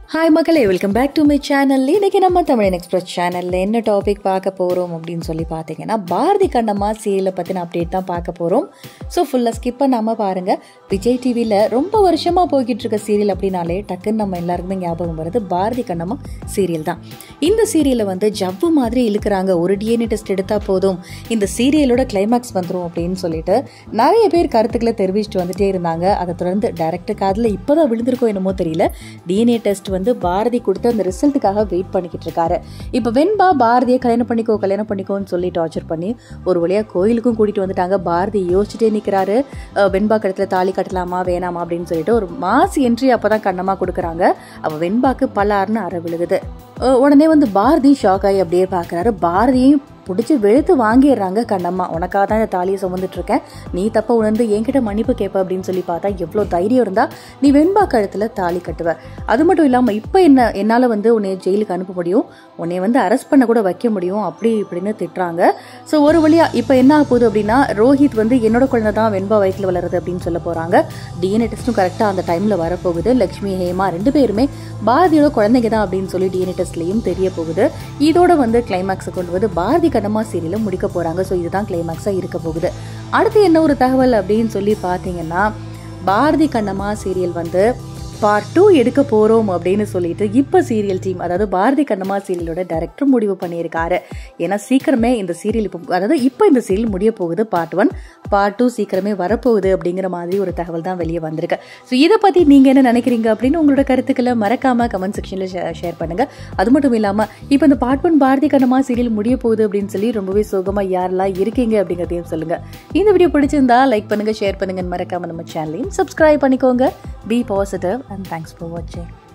Hi மக்களே welcome back to my channel இன்னைக்கு நம்ம தமிழன் எக்ஸ்பிரஸ் சேனலில் என்ன டாபிக் பார்க்க போகிறோம் அப்படின்னு சொல்லி பார்த்தீங்கன்னா பாரதி கண்ணம்மா சீரியலை பற்றின அப்டேட் தான் பார்க்க போகிறோம் ஸோ ஃபுல்லாக ஸ்கிப் பண்ணாமல் பாருங்கள் விஜய் டிவியில் ரொம்ப வருஷமாக போய்கிட்டு இருக்க சீரியல் அப்படின்னாலே டக்குன்னு நம்ம எல்லாருக்குமே ஞாபகம் வருது பாரதி கண்ணம்மா சீரியல் தான் இந்த சீரியலை வந்து ஜவ்வு மாதிரி இழுக்கிறாங்க ஒரு டிஎன்ஏ டெஸ்ட் எடுத்தால் போதும் இந்த சீரியலோட கிளைமேக்ஸ் வந்துடும் அப்படின்னு சொல்லிட்டு நிறைய பேர் கருத்துக்களை தெரிவிச்சுட்டு வந்துட்டே இருந்தாங்க அதை தொடர்ந்து டேரக்டர் காதில் இப்போ தான் விழுந்திருக்கோ என்னமோ தெரியல டிஎன்ஏ டெஸ்ட் வந்து பாரதி கொடுத்து அந்த ரிசல்ட்டுக்காக வெயிட் பண்ணிக்கிட்டு இருக்காரு இப்போ வெண்பா பாரதியை கல்யாணம் பண்ணிக்கோ கல்யாணம் பண்ணிக்கோன்னு சொல்லி டார்ச்சர் பண்ணி ஒரு வழியாக கோயிலுக்கும் கூட்டிகிட்டு வந்துட்டாங்க பாரதி யோசிச்சுட்டே நிற்கிறாரு வெண்பா கழுத்தில் தாலி கட்டலாமா வேணாமா அப்படின்னு சொல்லிட்டு ஒரு மாஸ் என்ட்ரி அப்போ தான் கண்ணமாக கொடுக்குறாங்க அவள் வெண்பாக்கு பலார்னு அற விழுகுது அஹ் உடனே வந்து பாரதி ஷாக் ஆகி அப்படியே பார்க்குறாரு பாரதியையும் பிடிச்சி வெளுத்து வாங்கிடுறாங்க கண்ணம்மா உனக்காக தான் இந்த தாலியை சுமந்துட்டு இருக்கேன் நீ தப்ப உணர்ந்து என்கிட்ட மன்னிப்பு கேட்ப அப்படின்னு சொல்லி பார்த்தா எவ்வளோ தைரியம் இருந்தா நீ வெண்பா கழுத்தில் தாலி கட்டுவ அது மட்டும் இல்லாமல் இப்போ என்ன என்னால் வந்து உன்னை ஜெயிலுக்கு அனுப்ப முடியும் உன்னை வந்து அரெஸ்ட் பண்ண கூட வைக்க முடியும் அப்படி இப்படின்னு திட்டுறாங்க ஸோ ஒரு வழியா இப்போ என்ன ஆக போகுது அப்படின்னா ரோஹித் வந்து என்னோட குழந்தை தான் வெண்பா வயிற்றில் வளருது அப்படின்னு சொல்ல போகிறாங்க டிஎன்ஏ டெஸ்ட்டும் கரெக்டாக அந்த டைமில் வரப்போகுது லக்ஷ்மி ஹேமா ரெண்டு பேருமே பாரதியோட குழந்தைங்க தான் அப்படின்னு சொல்லி டிஎன்ஏ டெஸ்ட்லேயும் தெரிய போகுது இதோட வந்து கிளைமேக்ஸை கொண்டு வந்து பாரதி கண்ணம்மா சீரியலை முடிக்க போகிறாங்க ஸோ இதுதான் கிளைமேக்ஸாக இருக்க போகுது அடுத்து என்ன ஒரு தகவல் அப்படின்னு சொல்லி பார்த்தீங்கன்னா பாரதி கண்ணம்மா சீரியல் வந்து பார்ட் டூ எடுக்க போகிறோம் அப்படின்னு சொல்லிட்டு இப்போ சீரியல் டீம் அதாவது பாரதி கண்ணம்மா சீரியலோட டைரக்டர் முடிவு பண்ணியிருக்காரு ஏன்னா சீக்கிரமே இந்த சீரியல் இப்போ அதாவது இப்போ இந்த சீரியல் முடிய போகுது பார்ட் ஒன் பார்ட் டூ சீக்கிரமே வரப்போகுது அப்படிங்கிற மாதிரி ஒரு தகவல் தான் வெளியே வந்திருக்கு ஸோ இதை பற்றி நீங்கள் என்ன நினைக்கிறீங்க அப்படின்னு உங்களோட கருத்துக்களை மறக்காமல் கமெண்ட் செக்ஷனில் ஷேர் பண்ணுங்கள் அது மட்டும் இல்லாமல் இப்போ இந்த part one Bharathi Kannamma serial முடிய போகுது அப்படின்னு சொல்லி ரொம்பவே சோகமாக யாரெல்லாம் இருக்கீங்க அப்படிங்கிறதையும் சொல்லுங்கள் இந்த வீடியோ பிடிச்சிருந்தா லைக் பண்ணுங்கள் ஷேர் பண்ணுங்கன்னு மறக்காமல் நம்ம சேனலையும் சப்ஸ்கிரைப் பண்ணிக்கோங்க be positive and thanks for watching.